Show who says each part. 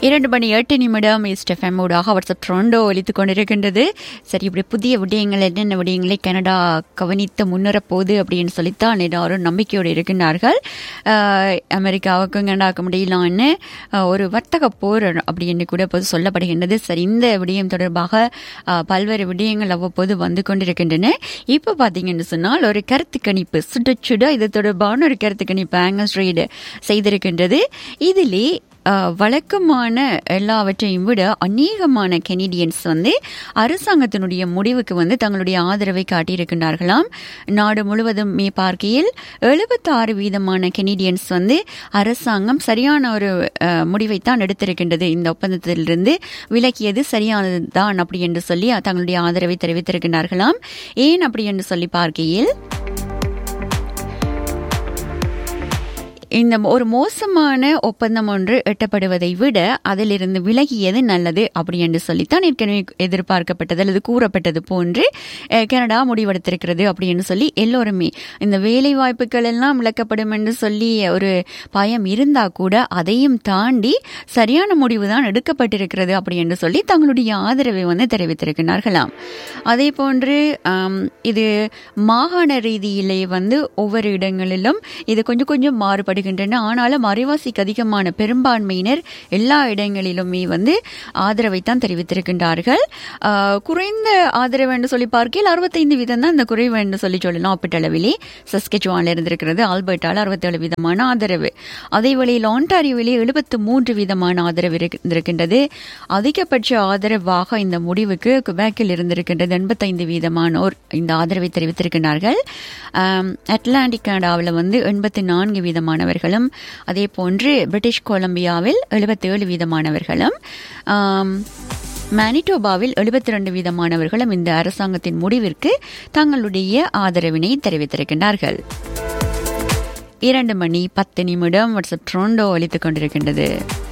Speaker 1: இரண்டு மணி எட்டு நிமிடம் ஈஸ்ட் எஃப்எம் ஊடாக வாட்ஸ்அப் ட்ரோண்டோ ஒலித்துக் கொண்டிருக்கின்றது சரி இப்படி புதிய விடயங்கள் என்னென்ன விடயங்களை கனடா கவனித்து முன்னேறப் போகுது அப்படின்னு சொல்லித்தான் எல்லாரும் நம்பிக்கையோடு இருக்கின்றார்கள் ஆஹ் அமெரிக்காவுக்கும் கனடாவுக்கும் இடையிலான ஆஹ் ஒரு வர்த்தக போர் அப்படின்னு கூட இப்போது சொல்லப்படுகின்றது சரி இந்த விடயம் தொடர்பாக ஆஹ் பல்வேறு விடயங்கள் அவ்வப்போது வந்து கொண்டிருக்கின்றன இப்போ பார்த்தீங்கன்னு சொன்னால் ஒரு கருத்து கணிப்பு சுட சுட இது தொடர்பான ஒரு கருத்து கணிப்பு ஆங்கஸ் ரீடு செய்திருக்கின்றது இதிலே ஆஹ், வழக்கமான எல்லாவற்றையும் விட அநேகமான கெனடியன்ஸ் வந்து அரசாங்கத்தினுடைய முடிவுக்கு வந்து தங்களுடைய ஆதரவை காட்டியிருக்கின்றார்களாம் நாடு முழுவதுமே பார்க்கையில் எழுபத்தாறு வீதமான கெனடியன்ஸ் வந்து அரசாங்கம் சரியான ஒரு ஆஹ், முடிவைத்தான் எடுத்திருக்கின்றது இந்த ஒப்பந்தத்திலிருந்து விலக்கியது சரியானது தான் அப்படி என்று சொல்லி தங்களுடைய ஆதரவை தெரிவித்திருக்கின்றார்களாம் ஏன் அப்படி என்று சொல்லி பார்க்கையில் இந்த ஒரு மோசமான ஒப்பந்தம் ஒன்று எட்டப்படுவதை விட அதிலிருந்து விலகியது நல்லது அப்படி என்று சொல்லித்தான் ஏற்கனவே எதிர்பார்க்கப்பட்டது அல்லது கூறப்பட்டது போன்று அஹ், கனடா முடிவெடுத்திருக்கிறது அப்படின்னு சொல்லி எல்லோருமே இந்த வேலை வாய்ப்புகள் எல்லாம் விளக்கப்படும் என்று சொல்லி ஒரு பயம் இருந்தா கூட அதையும் தாண்டி சரியான முடிவு தான் எடுக்கப்பட்டிருக்கிறது அப்படி என்று சொல்லி தங்களுடைய ஆதரவை வந்து தெரிவித்திருக்கிறார்களாம் அதே போன்று ஆம், இது மாகாண ரீதியிலே வந்து ஒவ்வொரு இடங்களிலும் இது கொஞ்சம் கொஞ்சம் மாறுபடுகின்றன ஆனாலும் அரைவாசிக்கு அதிகமான பெரும்பான்மையினர் எல்லா இடங்களிலுமே வந்து ஆதரவை தான் தெரிவித்திருக்கின்றார்கள் ஆஹ், குறைந்த ஆதரவு என்று சொல்லி பார்க்கையில் அறுபத்தைந்து வீதம் தான் இந்த குறைவு என்று சொல்லி சொல்லலாம் ஒப்பீட்டளவிலே சஸ்கெச்சுவானில் இருந்திருக்கிறது ஆல்பர்ட்டால் அறுபத்தேழு வீதமான ஆதரவு அதே வேளையில் ஆண்டாரியோவிலே எழுபத்து மூன்று வீதமான ஆதரவு இருக்கின்றது அதிகபட்ச ஆதரவாக இந்த முடிவுக்கு குபேக்கில் இருந்திருக்கின்றது எண்பத்தைந்து வீதமானோர் இந்த ஆதரவை தெரிவித்திருக்கிறார்கள் ஆம், அட்லாண்டிக் கனடாவில் வந்து எண்பத்தி நான்கு வீதமானவர்களும் அதே போன்று பிரிட்டிஷ் கொலம்பியாவில் எழுபத்தேழு வீதமானவர்களும் ஆம், மானிட்டோபாவில் எழுபத்தி ரெண்டு வீதமானவர்களும் இந்த அரசாங்கத்தின் முடிவிற்கு தங்களுடைய ஆதரவினை தெரிவித்திருக்கின்றார்கள் இரண்டு மணி பத்து நிமிடம் வாட்ஸ்அப் ட்ரோண்டோ அளித்துக் கொண்டிருக்கின்றது